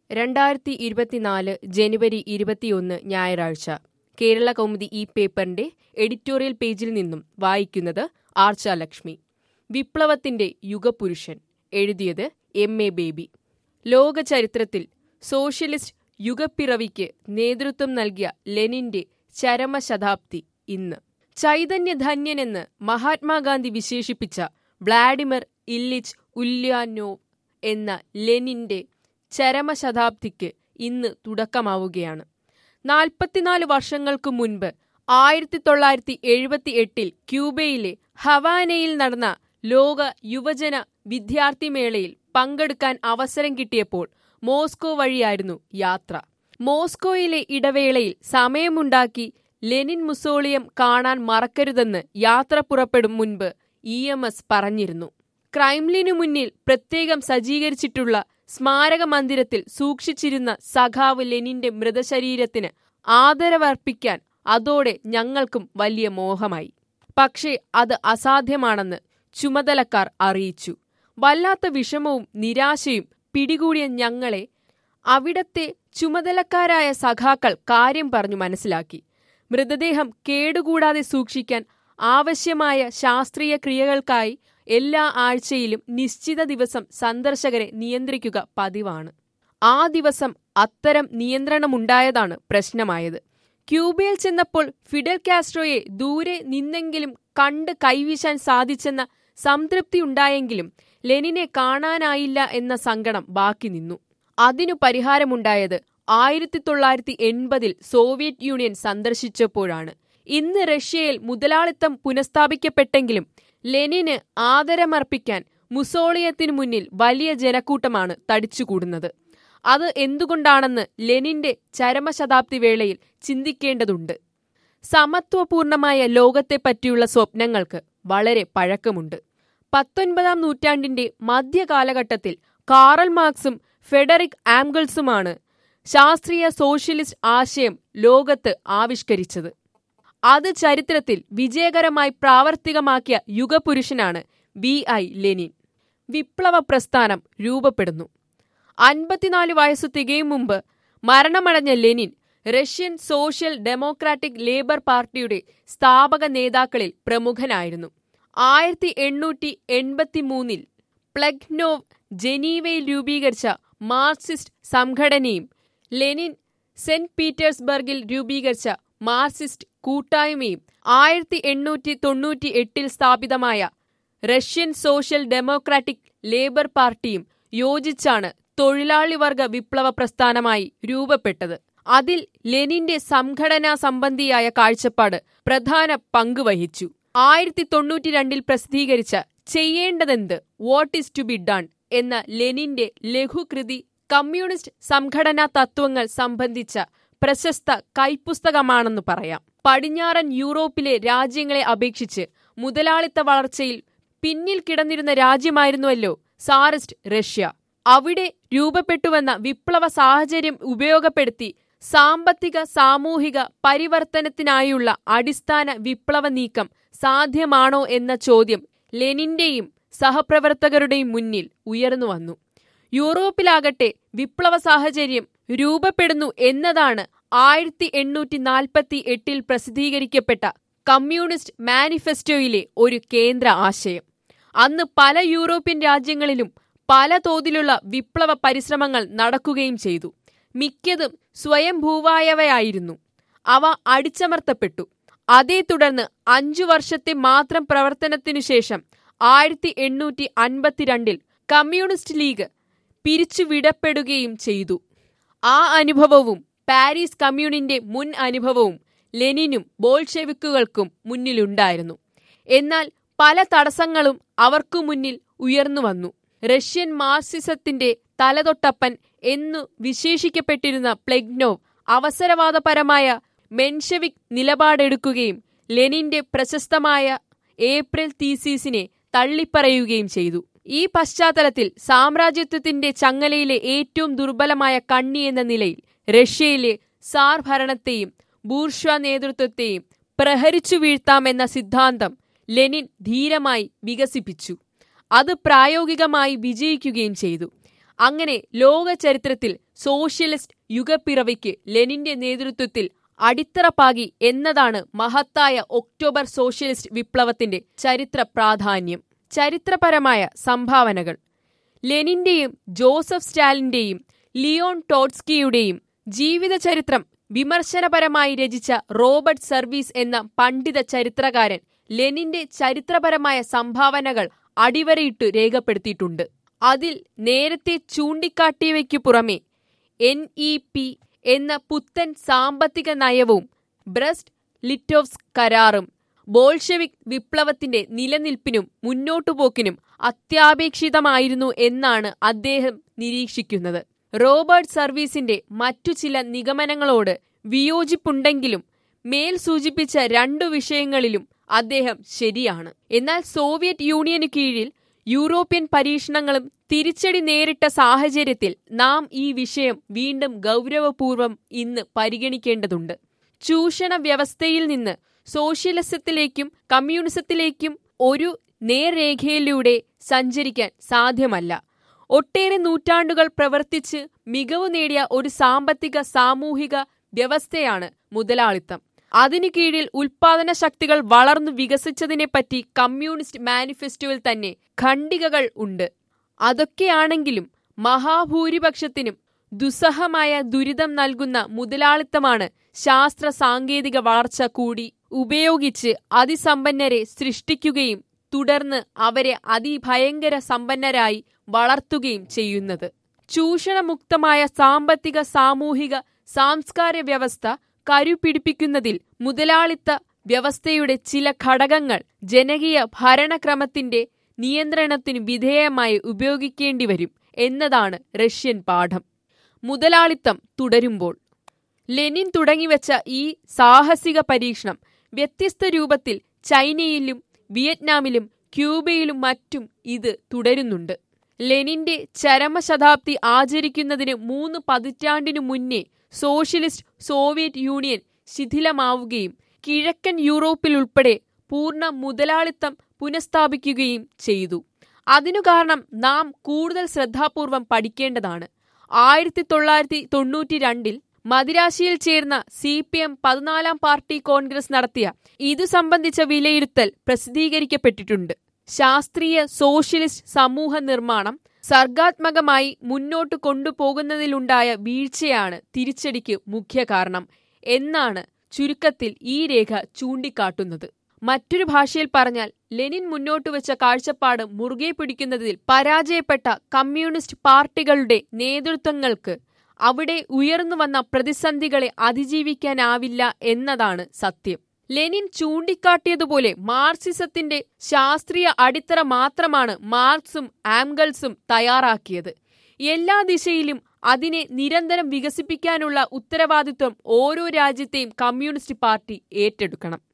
രണ്ടായിരത്തി ഇരുപത്തിനാല് ജനുവരി ഇരുപത്തിയൊന്ന് ഞായറാഴ്ച കേരള കൗമുദി ഈ പേപ്പറിന്റെ എഡിറ്റോറിയൽ പേജിൽ നിന്നും വായിക്കുന്നത് ആർച്ച ലക്ഷ്മി വിപ്ലവത്തിന്റെ യുഗപുരുഷൻ എഴുതിയത് എം എ ബേബി ലോക ചരിത്രത്തിൽ സോഷ്യലിസ്റ്റ് യുഗപ്പിറവിക്ക് നേതൃത്വം നൽകിയ ലെനിന്റെ ചരമശതാബ്ദി ഇന്ന് ചൈതന്യധന്യനെന്ന് മഹാത്മാഗാന്ധി വിശേഷിപ്പിച്ച വ്ളാഡിമിർ ഇല്ലിച്ച് ഉല്യാനോവ് എന്ന ലെനിന്റെ ചരമശതാബ്ദിക്ക് ഇന്ന് തുടക്കമാവുകയാണ് നാൽപ്പത്തിനാല് വർഷങ്ങൾക്കു മുൻപ് ആയിരത്തി തൊള്ളായിരത്തി എഴുപത്തി എട്ടിൽ ക്യൂബയിലെ ഹവാനയിൽ നടന്ന ലോക യുവജന വിദ്യാർത്ഥിമേളയിൽ പങ്കെടുക്കാൻ അവസരം കിട്ടിയപ്പോൾ മോസ്കോ വഴിയായിരുന്നു യാത്ര മോസ്കോയിലെ ഇടവേളയിൽ സമയമുണ്ടാക്കി ലെനിൻ മുസോളിയം കാണാൻ മറക്കരുതെന്ന് യാത്ര പുറപ്പെടും മുൻപ് ഇ എം എസ് പറഞ്ഞിരുന്നു ക്രൈംലിനു മുന്നിൽ പ്രത്യേകം സജ്ജീകരിച്ചിട്ടുള്ള സ്മാരക മന്ദിരത്തിൽ സൂക്ഷിച്ചിരുന്ന സഖാവ് ലെനിന്റെ മൃതശരീരത്തിന് ആദരവർപ്പിക്കാൻ അതോടെ ഞങ്ങൾക്കും വലിയ മോഹമായി പക്ഷേ അത് അസാധ്യമാണെന്ന് ചുമതലക്കാർ അറിയിച്ചു വല്ലാത്ത വിഷമവും നിരാശയും പിടികൂടിയ ഞങ്ങളെ അവിടത്തെ ചുമതലക്കാരായ സഖാക്കൾ കാര്യം പറഞ്ഞു മനസ്സിലാക്കി മൃതദേഹം കേടുകൂടാതെ സൂക്ഷിക്കാൻ ആവശ്യമായ ശാസ്ത്രീയ ക്രിയകൾക്കായി എല്ലാ ആഴ്ചയിലും നിശ്ചിത ദിവസം സന്ദർശകരെ നിയന്ത്രിക്കുക പതിവാണ് ആ ദിവസം അത്തരം നിയന്ത്രണമുണ്ടായതാണ് പ്രശ്നമായത് ക്യൂബയിൽ ചെന്നപ്പോൾ ഫിഡൽ കാസ്ട്രോയെ ദൂരെ നിന്നെങ്കിലും കണ്ട് കൈവീശാൻ സാധിച്ചെന്ന സംതൃപ്തി ഉണ്ടായെങ്കിലും ലെനിനെ കാണാനായില്ല എന്ന സങ്കടം ബാക്കി നിന്നു അതിനു പരിഹാരമുണ്ടായത് ആയിരത്തി തൊള്ളായിരത്തി എൺപതിൽ സോവിയറ്റ് യൂണിയൻ സന്ദർശിച്ചപ്പോഴാണ് ഇന്ന് റഷ്യയിൽ മുതലാളിത്തം പുനഃസ്ഥാപിക്കപ്പെട്ടെങ്കിലും ലെനിന് ആദരമർപ്പിക്കാൻ മുസോളിയത്തിനു മുന്നിൽ വലിയ ജനക്കൂട്ടമാണ് തടിച്ചുകൂടുന്നത് അത് എന്തുകൊണ്ടാണെന്ന് ലെനിന്റെ ചരമശതാബ്ദി വേളയിൽ ചിന്തിക്കേണ്ടതുണ്ട് സമത്വപൂർണമായ ലോകത്തെപ്പറ്റിയുള്ള സ്വപ്നങ്ങൾക്ക് വളരെ പഴക്കമുണ്ട് പത്തൊൻപതാം നൂറ്റാണ്ടിന്റെ മധ്യകാലഘട്ടത്തിൽ കാറൽ മാർക്സും ഫെഡറിക് ആംഗിൾസുമാണ് ശാസ്ത്രീയ സോഷ്യലിസ്റ്റ് ആശയം ലോകത്ത് ആവിഷ്കരിച്ചത് അത് ചരിത്രത്തിൽ വിജയകരമായി പ്രാവർത്തികമാക്കിയ യുഗപുരുഷനാണ് വി ഐ ലെനിൻ വിപ്ലവ പ്രസ്ഥാനം രൂപപ്പെടുന്നു അൻപത്തിനാല് വയസ്സു തികയും മുമ്പ് മരണമടഞ്ഞ Lenin Russian social democratic labour പാർട്ടിയുടെ സ്ഥാപക നേതാക്കളിൽ പ്രമുഖനായിരുന്നു ആയിരത്തി എണ്ണൂറ്റി എൺപത്തി മൂന്നിൽ പ്ലഗ്നോവ് ജനീവയിൽ രൂപീകരിച്ച മാർക്സിസ്റ്റ് സംഘടനയും ലെനിൻ സെന്റ് പീറ്റേഴ്സ്ബർഗിൽ രൂപീകരിച്ച മാർക്സിസ്റ്റ് കൂട്ടായ്മയും ആയിരത്തി എണ്ണൂറ്റി തൊണ്ണൂറ്റി എട്ടിൽ സ്ഥാപിതമായ റഷ്യൻ സോഷ്യൽ ഡെമോക്രാറ്റിക് ലേബർ പാർട്ടിയും യോജിച്ചാണ് തൊഴിലാളി വർഗ വിപ്ലവ പ്രസ്ഥാനമായി രൂപപ്പെട്ടത് അതിൽ ലെനിന്റെ സംഘടനാ സംബന്ധിയായ കാഴ്ചപ്പാട് പ്രധാന പങ്ക് വഹിച്ചു ആയിരത്തി തൊണ്ണൂറ്റി രണ്ടിൽ പ്രസിദ്ധീകരിച്ച ചെയ്യേണ്ടതെന്ത് what is to be done എന്ന ലെനിന്റെ ലഘുകൃതി കമ്മ്യൂണിസ്റ്റ് സംഘടനാ തത്വങ്ങൾ സംബന്ധിച്ച പ്രശസ്ത കൈപ്പുസ്തകമാണെന്ന് പറയാം പടിഞ്ഞാറൻ യൂറോപ്പിലെ രാജ്യങ്ങളെ അപേക്ഷിച്ച് മുതലാളിത്ത വളർച്ചയിൽ പിന്നിൽ കിടന്നിരുന്ന രാജ്യമായിരുന്നുവല്ലോ സാറിസ്റ്റ് റഷ്യ അവിടെ രൂപപ്പെട്ടുവന്ന വിപ്ലവ സാഹചര്യം ഉപയോഗപ്പെടുത്തി സാമ്പത്തിക സാമൂഹിക പരിവർത്തനത്തിനായുള്ള അടിസ്ഥാന വിപ്ലവ നീക്കം സാധ്യമാണോ എന്ന ചോദ്യം ലെനിന്റെയും സഹപ്രവർത്തകരുടെയും മുന്നിൽ ഉയർന്നു വന്നു യൂറോപ്പിലാകട്ടെ വിപ്ലവ സാഹചര്യം രൂപപ്പെടുന്നു എന്നതാണ് ആയിരത്തി എണ്ണൂറ്റി നാൽപ്പത്തി എട്ടിൽ പ്രസിദ്ധീകരിക്കപ്പെട്ട കമ്മ്യൂണിസ്റ്റ് മാനിഫെസ്റ്റോയിലെ ഒരു കേന്ദ്ര ആശയം അന്ന് പല യൂറോപ്യൻ രാജ്യങ്ങളിലും പല തോതിലുള്ള വിപ്ലവ പരിശ്രമങ്ങൾ നടക്കുകയും ചെയ്തു മിക്കതും സ്വയംഭൂവായവയായിരുന്നു അവ അടിച്ചമർത്തപ്പെട്ടു അതേ തുടർന്ന് അഞ്ചു വർഷത്തെ മാത്രം പ്രവർത്തനത്തിനു ശേഷം ആയിരത്തി എണ്ണൂറ്റി അൻപത്തിരണ്ടിൽ കമ്മ്യൂണിസ്റ്റ് ലീഗ് പിരിച്ചുവിടപ്പെടുകയും ചെയ്തു ആ അനുഭവവും പാരീസ് കമ്മ്യൂണിന്റെ മുൻ അനുഭവവും ലെനിനും ബോൾഷെവിക്കുകൾക്കും മുന്നിലുണ്ടായിരുന്നു എന്നാൽ പല തടസ്സങ്ങളും അവർക്കു മുന്നിൽ ഉയർന്നു വന്നു റഷ്യൻ മാർക്സിസത്തിന്റെ തലതൊട്ടപ്പൻ എന്നു വിശേഷിക്കപ്പെട്ടിരുന്ന പ്ലെഗ്നോവ് അവസരവാദപരമായ മെൻഷവിക് നിലപാടെടുക്കുകയും ലെനിന്റെ പ്രശസ്തമായ ഏപ്രിൽ തീസീസിനെ തള്ളിപ്പറയുകയും ചെയ്തു ഈ പശ്ചാത്തലത്തിൽ സാമ്രാജ്യത്വത്തിന്റെ ചങ്ങലയിലെ ഏറ്റവും ദുർബലമായ കണ്ണി എന്ന നിലയിൽ റഷ്യയിലെ സാർ ഭരണത്തെയും ബൂർഷ്വ നേതൃത്വത്തെയും പ്രഹരിച്ചു വീഴ്ത്താമെന്ന സിദ്ധാന്തം ലെനിൻ ധീരമായി വികസിപ്പിച്ചു അത് പ്രായോഗികമായി വിജയിക്കുകയും ചെയ്തു അങ്ങനെ ലോക ചരിത്രത്തിൽ സോഷ്യലിസ്റ്റ് യുഗപ്പിറവിക്ക് ലെനിന്റെ നേതൃത്വത്തിൽ അടിത്തറ പാകി എന്നതാണ് മഹത്തായ ഒക്ടോബർ സോഷ്യലിസ്റ്റ് വിപ്ലവത്തിന്റെ ചരിത്ര പ്രാധാന്യം ചരിത്രപരമായ സംഭാവനകൾ ലെനിന്റെയും ജോസഫ് സ്റ്റാലിന്റെയും ലിയോൺ ടോട്സ്കിയുടെയും ജീവിതചരിത്രം വിമർശനപരമായി രചിച്ച റോബർട്ട് സർവീസ് എന്ന പണ്ഡിത ചരിത്രകാരൻ ലെനിന്റെ ചരിത്രപരമായ സംഭാവനകൾ അടിവരയിട്ട് രേഖപ്പെടുത്തിയിട്ടുണ്ട് അതിൽ നേരത്തെ ചൂണ്ടിക്കാട്ടിയവയ്ക്കു പുറമെ എൻ ഇ പി എന്ന പുത്തൻ സാമ്പത്തിക നയവും ബ്രസ്റ്റ് ലിറ്റോവ്സ് കരാറും ബോൾഷെവിക് വിപ്ലവത്തിന്റെ നിലനിൽപ്പിനും മുന്നോട്ടുപോക്കിനും അത്യാപേക്ഷിതമായിരുന്നു എന്നാണ് അദ്ദേഹം നിരീക്ഷിക്കുന്നത് റോബർട്ട് സർവീസിന്റെ മറ്റു ചില നിഗമനങ്ങളോട് വിയോജിപ്പുണ്ടെങ്കിലും മേൽ സൂചിപ്പിച്ച രണ്ടു വിഷയങ്ങളിലും അദ്ദേഹം ശരിയാണ് എന്നാൽ സോവിയറ്റ് യൂണിയനു കീഴിൽ യൂറോപ്യൻ പരീക്ഷണങ്ങളും തിരിച്ചടി നേരിട്ട സാഹചര്യത്തിൽ നാം ഈ വിഷയം വീണ്ടും ഗൗരവപൂർവം ഇന്ന് പരിഗണിക്കേണ്ടതുണ്ട് ചൂഷണ വ്യവസ്ഥയിൽ നിന്ന് സോഷ്യലിസത്തിലേക്കും കമ്മ്യൂണിസത്തിലേക്കും ഒരു നേർരേഖയിലൂടെ സഞ്ചരിക്കാൻ സാധ്യമല്ല ഒട്ടേറെ നൂറ്റാണ്ടുകൾ പ്രവർത്തിച്ച് മികവ് നേടിയ ഒരു സാമ്പത്തിക സാമൂഹിക വ്യവസ്ഥയാണ് മുതലാളിത്തം അതിനു കീഴിൽ ഉൽപാദന ശക്തികൾ വളർന്നു വികസിച്ചതിനെപ്പറ്റി കമ്മ്യൂണിസ്റ്റ് മാനിഫെസ്റ്റോയിൽ തന്നെ ഖണ്ഡികകൾ ഉണ്ട് അതൊക്കെയാണെങ്കിലും മഹാഭൂരിപക്ഷത്തിനും ദുസ്സഹമായ ദുരിതം നൽകുന്ന മുതലാളിത്തമാണ് ശാസ്ത്ര സാങ്കേതിക വളർച്ച കൂടി ഉപയോഗിച്ച് അതിസമ്പന്നരെ സൃഷ്ടിക്കുകയും തുടർന്ന് അവരെ അതിഭയങ്കര സമ്പന്നരായി വളർത്തുകയും ചെയ്യുന്നത് ചൂഷണമുക്തമായ സാമ്പത്തിക സാമൂഹിക സാംസ്കാര വ്യവസ്ഥ കരുപിടിപ്പിക്കുന്നതിൽ മുതലാളിത്ത വ്യവസ്ഥയുടെ ചില ഘടകങ്ങൾ ജനകീയ ഭരണക്രമത്തിന്റെ നിയന്ത്രണത്തിനു വിധേയമായി ഉപയോഗിക്കേണ്ടി വരും എന്നതാണ് റഷ്യൻ പാഠം മുതലാളിത്തം തുടരുമ്പോൾ ലെനിൻ തുടങ്ങിവെച്ച ഈ സാഹസിക പരീക്ഷണം വ്യത്യസ്ത രൂപത്തിൽ ചൈനയിലും വിയറ്റ്നാമിലും ക്യൂബയിലും മറ്റും ഇത് തുടരുന്നുണ്ട് ലെനിന്റെ ചരമശതാബ്ദി ആചരിക്കുന്നതിന് മൂന്ന് പതിറ്റാണ്ടിനു മുന്നേ സോഷ്യലിസ്റ്റ് സോവിയറ്റ് യൂണിയൻ ശിഥിലമാവുകയും കിഴക്കൻ യൂറോപ്പിലുൾപ്പെടെ പൂർണ്ണ മുതലാളിത്തം പുനഃസ്ഥാപിക്കുകയും ചെയ്തു അതിനു കാരണം നാം കൂടുതൽ ശ്രദ്ധാപൂർവം പഠിക്കേണ്ടതാണ് ആയിരത്തി തൊള്ളായിരത്തി തൊണ്ണൂറ്റി രണ്ടിൽ മദിരാശിയിൽ ചേർന്ന സി പി എം പതിനാലാം പാർട്ടി കോൺഗ്രസ് നടത്തിയ ഇതു സംബന്ധിച്ച വിലയിരുത്തൽ പ്രസിദ്ധീകരിക്കപ്പെട്ടിട്ടുണ്ട് ശാസ്ത്രീയ സോഷ്യലിസ്റ്റ് സമൂഹ നിർമ്മാണം സർഗാത്മകമായി മുന്നോട്ട് കൊണ്ടുപോകുന്നതിലുണ്ടായ വീഴ്ചയാണ് തിരിച്ചടിക്ക് മുഖ്യ കാരണം എന്നാണ് ചുരുക്കത്തിൽ ഈ രേഖ ചൂണ്ടിക്കാട്ടുന്നത് മറ്റൊരു ഭാഷയിൽ പറഞ്ഞാൽ ലെനിൻ മുന്നോട്ട് വെച്ച കാഴ്ചപ്പാട് മുറുകെ പിടിക്കുന്നതിൽ പരാജയപ്പെട്ട കമ്മ്യൂണിസ്റ്റ് പാർട്ടികളുടെ നേതൃത്വങ്ങൾക്ക് അവിടെ ഉയർന്നു വന്ന പ്രതിസന്ധികളെ അതിജീവിക്കാനാവില്ല എന്നതാണ് സത്യം ലെനിൻ ചൂണ്ടിക്കാട്ടിയതുപോലെ മാർക്സിസത്തിന്റെ ശാസ്ത്രീയ അടിത്തറ മാത്രമാണ് മാർക്സും ആംഗൾസും തയ്യാറാക്കിയത് എല്ലാ ദിശയിലും അതിനെ നിരന്തരം വികസിപ്പിക്കാനുള്ള ഉത്തരവാദിത്വം ഓരോ രാജ്യത്തെയും കമ്മ്യൂണിസ്റ്റ് പാർട്ടി ഏറ്റെടുക്കണം